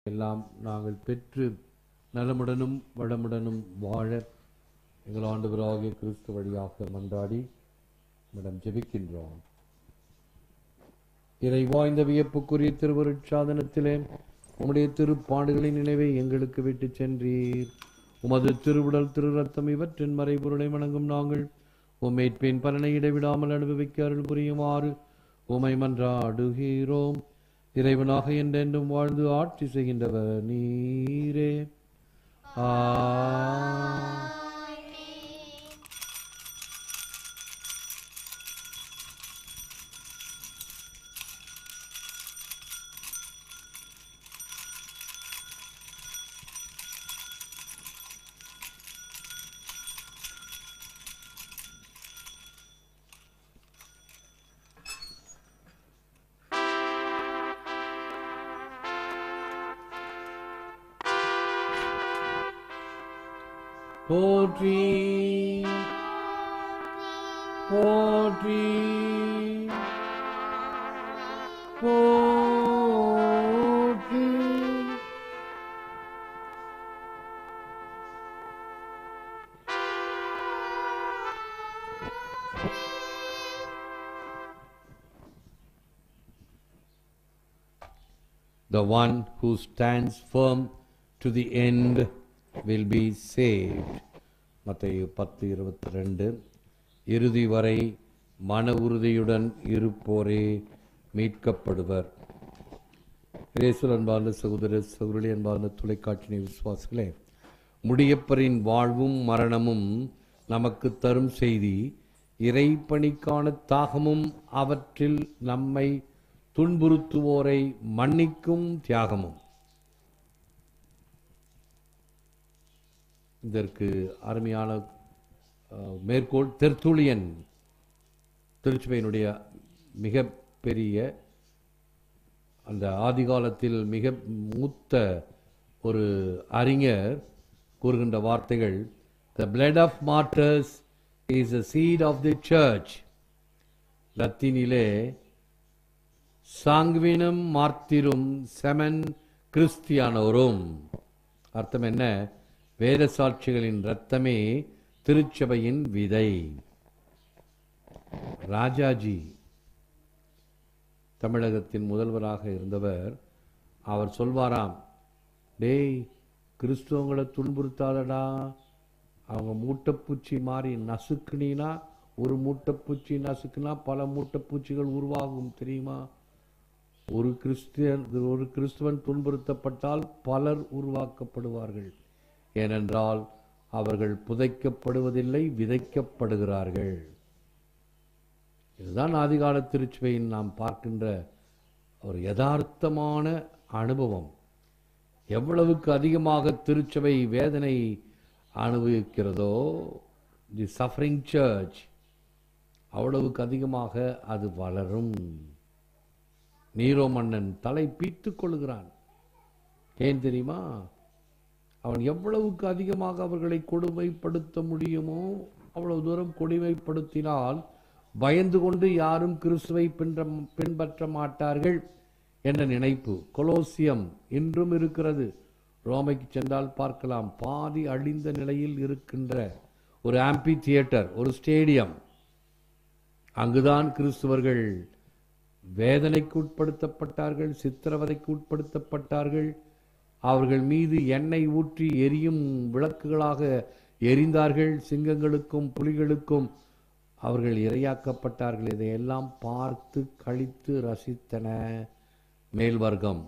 எல்லாம் நாங்கள் பெற்று நலமுடனும் வளமுடனும் வாழ எங்கள் ஆண்டவராகிய கிறிஸ்து வழியாக மன்றாடி மேடம் ஜெபிக்கின்றோம் இறை வாய்ந்த வியப்புக்குரிய திருவருட்சாதனத்திலே உம்முடைய திருப்பாடுகளின் நினைவை எங்களுக்கு விட்டு சென்றீர் உமது திருவுடல் திரு ரத்தம் இவற்றின் மறைபொருளை வணங்கும் நாங்கள் உம்மேற்பின் பலனை இடைவிடாமல் அனுபவிக்க அருள் புரியுமாறு உமை மன்றாடுகிறோம் இறைவனாக என்றென்றும் வாழ்ந்து ஆட்சி செய்கின்றவர் நீரே ஆ போற்றி போற்றி போற்றி The one who stands firm to the end will be saved. மத்தேயு பத்து இருபத்தி ரெண்டு இறுதி வரை மன உறுதியுடன் இருப்போரே மீட்கப்படுவர் இயேசுவில் அன்பார்ந்த சகோதர சகோதரி அன்பார்ந்த தொலைக்காட்சி விசுவாசிகளே முடியப்பரின் வாழ்வும் மரணமும் நமக்கு தரும் செய்தி இறைப்பணிக்கான தாகமும் அவற்றில் நம்மை துன்புறுத்துவோரை மன்னிக்கும் தியாகமும் இதற்கு அருமையான அஹ், மேற்கோள் தெர்த்துளியன் திருச்சுவையினுடைய மிக பெரிய அந்த ஆதிகாலத்தில் மிக மூத்த ஒரு அறிஞர் கூறுகின்ற வார்த்தைகள் the blood of martyrs is a seed of the church லத்தீனிலே சாங்குவினம் மார்த்திரும் செமன் கிறிஸ்தியானோரும் அர்த்தம் என்ன வேத சாட்சிகளின் இரத்தமே திருச்சபையின் விதை ராஜாஜி தமிழகத்தின் முதல்வராக இருந்தவர் அவர் சொல்வாராம் டேய் கிறிஸ்துவங்களை துன்புறுத்தாதடா அவங்க மூட்டைப்பூச்சி மாதிரி நசுக்குனீனா ஒரு மூட்டைப்பூச்சி நசுக்குனா பல மூட்டைப்பூச்சிகள் உருவாகும் தெரியுமா ஒரு கிறிஸ்டியன் ஒரு கிறிஸ்துவன் துன்புறுத்தப்பட்டால் பலர் உருவாக்கப்படுவார்கள் ஏனென்றால் அவர்கள் புதைக்கப்படுவதில்லை விதைக்கப்படுகிறார்கள் இதுதான் ஆதிகால திருச்சுவையின் நாம் பார்க்கின்ற ஒரு யதார்த்தமான அனுபவம் எவ்வளவுக்கு அதிகமாக திருச்சபை வேதனை அனுபவிக்கிறதோ தி சஃபரிங் சர்ச் அவ்வளவுக்கு அதிகமாக அது வளரும் நீரோ மன்னன் தலை பீத்துக் கொள்கிறான் ஏன் தெரியுமா அவன் எவ்வளவுக்கு அதிகமாக அவர்களை கொடுமைப்படுத்த முடியுமோ அவ்வளவு தூரம் கொடுமைப்படுத்தினால் பயந்து கொண்டு யாரும் கிறிஸ்துவை பின்ற பின்பற்ற மாட்டார்கள் என்ற நினைப்பு கொலோசியம் இன்றும் இருக்கிறது ரோமைக்கு சென்றால் பார்க்கலாம் பாதி அழிந்த நிலையில் இருக்கின்ற ஒரு ஆம்பி தியேட்டர் ஒரு ஸ்டேடியம் அங்குதான் கிறிஸ்துவர்கள் வேதனைக்கு உட்படுத்தப்பட்டார்கள் சித்திரவதைக்கு உட்படுத்தப்பட்டார்கள் அவர்கள் மீது எண்ணெய் ஊற்றி எரியும் விளக்குகளாக எரிந்தார்கள் சிங்கங்களுக்கும் புலிகளுக்கும் அவர்கள் இரையாக்கப்பட்டார்கள் இதையெல்லாம் பார்த்து கழித்து ரசித்தன மேல்வர்க்கம்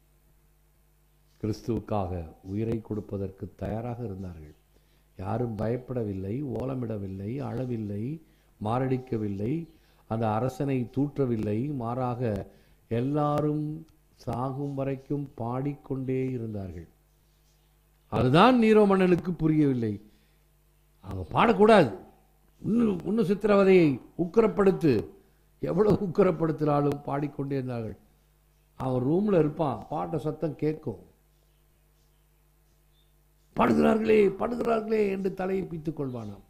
கிறிஸ்துவுக்காக உயிரை கொடுப்பதற்கு தயாராக இருந்தார்கள் யாரும் பயப்படவில்லை ஓலமிடவில்லை அழவில்லை மாரடிக்கவில்லை அந்த அரசனை தூற்றவில்லை மாறாக எல்லாரும் சாகும் வரைக்கும் பாடிக்கொண்டே இருந்தார்கள் அதுதான் நீரோ மன்னனுக்கு புரியவில்லை அவங்க பாடக்கூடாது இன்னும் இன்னும் சித்திரவதையை உக்கரப்படுத்து எவ்வளவு உக்கரப்படுத்தினாலும் பாடிக்கொண்டே இருந்தார்கள் அவன் ரூம்ல இருப்பான் பாட்ட சத்தம் கேட்கும் பாடுகிறார்களே பாடுகிறார்களே என்று தலையை பித்துக் கொள்வானாம்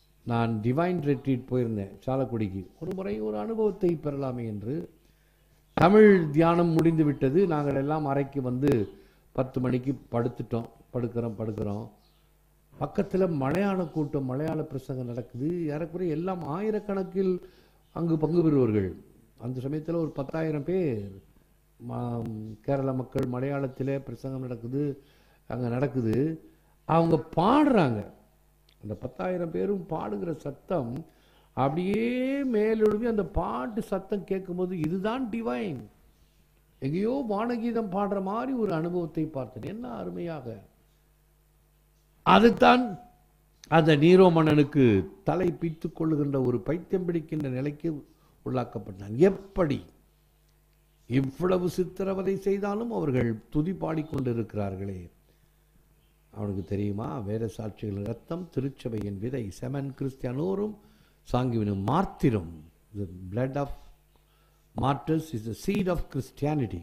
நான் டிவைன் ரெட்ரீட் போயிருந்தேன் சாலக்குடிக்கு ஒரு முறை ஒரு அனுபவத்தை பெறலாமே என்று தமிழ் தியானம் முடிந்து விட்டது நாங்கள் எல்லாம் அறைக்கு வந்து பத்து மணிக்கு படுத்துட்டோம் படுக்கிறோம் படுக்கிறோம் பக்கத்தில் மலையாள கூட்டம் மலையாள பிரசங்கம் நடக்குது ஏறக்குறைய எல்லாம் ஆயிரக்கணக்கில் அங்கு பங்கு பெறுவார்கள் அந்த சமயத்தில் ஒரு பத்தாயிரம் பேர் ம- கேரள மக்கள் மலையாளத்திலே பிரசங்கம் நடக்குது அங்கே நடக்குது அவங்க பாடுறாங்க அந்த பத்தாயிரம் பேரும் பாடுகிற சத்தம் அப்படியே மேலெழும்பி அந்த பாட்டு சத்தம் கேட்கும்போது இதுதான் டிவைன் எங்கேயோ வானகீதம் பாடுற மாதிரி ஒரு அனுபவத்தை பார்த்தேன் என்ன அருமையாக அதுதான் அந்த நீரோ மன்னனுக்கு தலை பித்துக் கொள்ளுகின்ற ஒரு பைத்தியம் பிடிக்கின்ற நிலைக்கு உள்ளாக்கப்பட்டான் எப்படி இவ்வளவு சித்திரவதை செய்தாலும் அவர்கள் துதி பாடிக்கொண்டிருக்கிறார்களே அவனுக்கு தெரியுமா வேத சாட்சிகள் ரத்தம் திருச்சபையின் விதை செமன் கிறிஸ்டியானோரும் சாங்கிவினும் மார்த்திரும் the blood of martyrs is the seed of Christianity.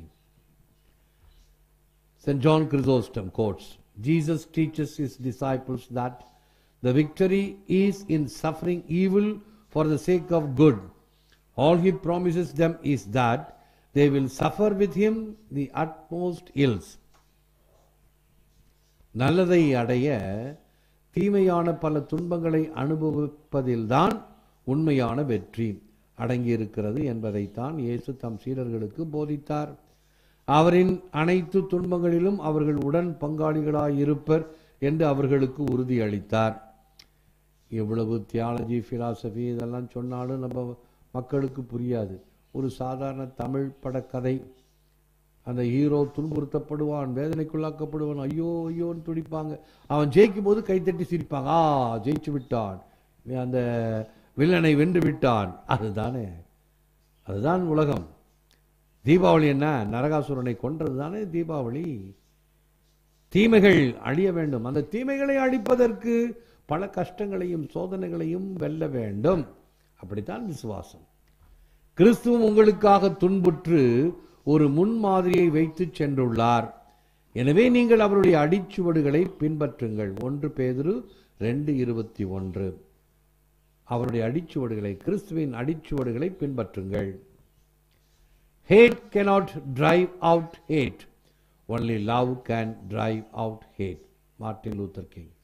St. John Chrysostom quotes Jesus teaches his disciples that the victory is in suffering evil for the sake of good. All he promises them is that they will suffer with him the utmost ills. நல்லதை அடைய தீமையான பல துன்பங்களை அனுபவிப்பதில்தான் உண்மையான வெற்றி அடங்கியிருக்கிறது என்பதைத்தான் இயேசு தம் சீடர்களுக்கு போதித்தார் அவரின் அனைத்து துன்பங்களிலும் அவர்கள் உடன் பங்காளிகளாயிருப்பர் என்று அவர்களுக்கு உறுதி அளித்தார் எவ்வளவு தியாலஜி ஃபிலாசபி இதெல்லாம் சொன்னாலும் நம்ம மக்களுக்கு புரியாது ஒரு சாதாரண தமிழ் படக்கதை அந்த ஹீரோ துன்புறுத்தப்படுவான் வேதனைக்குள்ளாக்கப்படுவான் ஐயோ ஐயோன்னு துடிப்பாங்க அவன் ஜெயிக்கும் போது கைத்தட்டி சிரிப்பாங்க ஆ ஜெயிச்சு விட்டான் அந்த வில்லனை வென்று விட்டான் அதுதானே அதுதான் உலகம் தீபாவளி என்ன நரகாசுரனை கொன்றது தானே தீபாவளி தீமைகள் அழிய வேண்டும் அந்த தீமைகளை அழிப்பதற்கு பல கஷ்டங்களையும் சோதனைகளையும் வெல்ல வேண்டும் அப்படித்தான் விசுவாசம் கிறிஸ்துவும் உங்களுக்காக துன்புற்று ஒரு முன்மாதிரியை வைத்து சென்றுள்ளார் எனவே நீங்கள் அவருடைய அடிச்சுவடுகளை பின்பற்றுங்கள் ஒன்று பேதுரு ரெண்டு இருபத்தி ஒன்று அவருடைய அடிச்சுவடுகளை கிறிஸ்துவின் அடிச்சுவடுகளை பின்பற்றுங்கள் hate cannot drive out hate only love can drive out hate Martin Luther King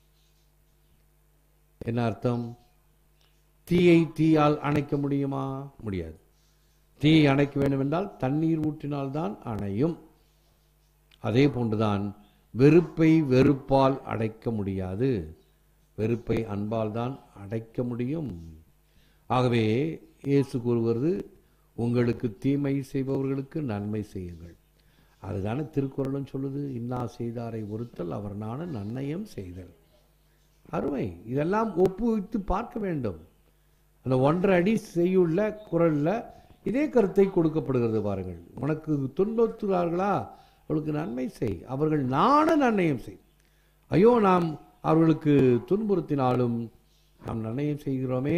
என்ன அர்த்தம் தீயை தீயால் அணைக்க முடியுமா முடியாது தீயை அணைக்க வேண்டும் என்றால் தண்ணீர் ஊற்றினால்தான் அணையும் அதே போன்றுதான் வெறுப்பை வெறுப்பால் அடைக்க முடியாது வெறுப்பை அன்பால் தான் அடைக்க முடியும் ஆகவே இயேசு கூறுவது உங்களுக்கு தீமை செய்பவர்களுக்கு நன்மை செய்யுங்கள் அதுதானே திருக்குறளும் சொல்லுது இன்னா செய்தாரை ஒருத்தல் அவர் நான நன்னயம் செய்தல் அருமை இதெல்லாம் ஒப்புவித்து பார்க்க வேண்டும் அந்த ஒன்றரை அடி செய்யுள்ள குரல்ல இதே கருத்தை கொடுக்கப்படுகிறது பாருங்கள் உனக்கு துன்புறுத்துகிறார்களா அவளுக்கு நன்மை செய் அவர்கள் நாண நன்னயம் செய் ஐயோ நாம் அவர்களுக்கு துன்புறுத்தினாலும் நாம் நன்னயம் செய்கிறோமே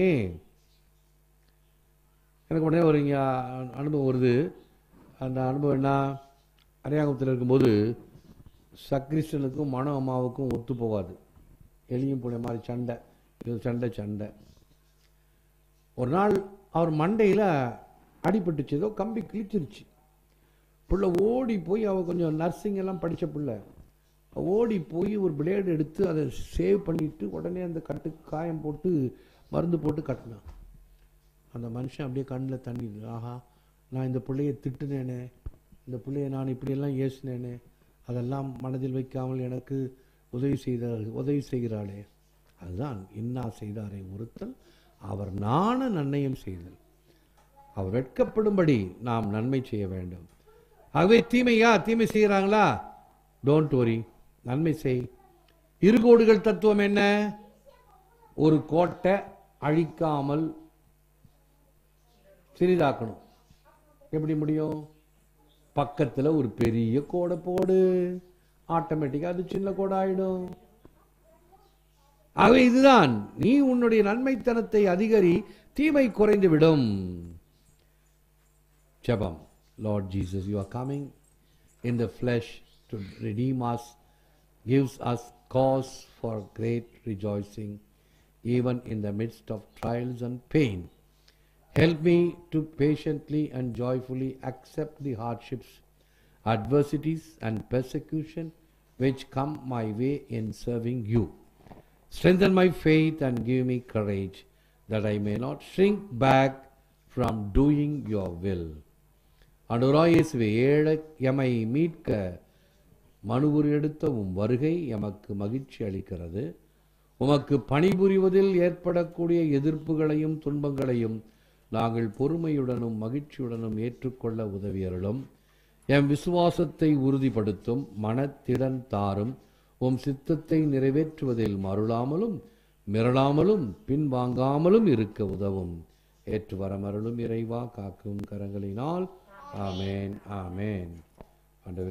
எனக்கு உடனே ஒரு இங்க அனுபவம் வருது அந்த அனுபவம் என்ன அரியாங்குப்பத்தில் இருக்கும்போது சக்ரிஸ்டனுக்கும் மனோ அம்மாவுக்கும் ஒத்து போகாது எலியும் புள்ள மாதிரி சண்டை இது சண்டை சண்டை ஒரு நாள் அவர் மண்டையில் அடிபட்டுச்சு ஏதோ கம்பி கிழிச்சிருச்சு புள்ள ஓடி போய் அவ கொஞ்சம் நர்சிங் எல்லாம் படித்த புள்ள ஓடி போய் ஒரு பிளேடு எடுத்து அதை சேவ் பண்ணிட்டு உடனே அந்த கட்டுக்கு காயம் போட்டு மருந்து போட்டு கட்டினான் அந்த மனுஷன் அப்படியே கண்ணில் தண்ணி ஆஹா நான் இந்த பிள்ளையை திட்டுனேனே இந்த பிள்ளையை நான் இப்படியெல்லாம் ஏசினேனே அதெல்லாம் மனதில் வைக்காமல் எனக்கு உதவி செய்தார் உதவி செய்கிறாளே அதுதான் இன்னா செய்தாரை ஒருத்தல் அவர் நாண நன்னயம் செய்தல் அவர் வெட்கப்படும்படி நாம் நன்மை செய்ய வேண்டும் ஆகவே தீமையா தீமை செய்கிறாங்களா டோன்ட் வரி நன்மை செய் இருகோடுகள் தத்துவம் என்ன ஒரு கோட்டை அழிக்காமல் சிறிதாக்கணும் எப்படி முடியும் பக்கத்துல ஒரு பெரிய கோடை போடு ஆட்டோமேட்டிக்கா அது சின்ன கோடை ஆயிடும் ஆகவே இதுதான் நீ உன்னுடைய நன்மைத்தனத்தை அதிகரி தீமை குறைந்து விடும் ஜெபம் Lord Jesus you are coming in the flesh to redeem us gives us cause for great rejoicing even in the midst of trials and pain Help me to patiently and joyfully accept the hardships, adversities, and persecution which come my way in serving you. Strengthen my faith and give me courage that I may not shrink back from doing your will. ஆண்டவராய் இயேசுவே ஏழை எமை மீட்க மனுவுரு எடுத்த உம் வருகை எமக்கு மகிழ்ச்சி அளிக்கிறது உமக்கு பணிபுரிவதில் ஏற்படக்கூடிய எதிர்ப்புகளையும் துன்பங்களையும் நாங்கள் பொறுமையுடனும் மகிழ்ச்சியுடனும் ஏற்றுக்கொள்ள உதவியருளும் எம் விசுவாசத்தை உறுதிப்படுத்தும் மனத்திடன் தாரும் உம் சித்தத்தை நிறைவேற்றுவதில் மருளாமலும் மிரளாமலும் பின்வாங்காமலும் இருக்க உதவும் ஏற்று வரமருளும் இறைவா காக்கும் கரங்களினால் ஆமேன் ஆமேன் ஆண்டவரே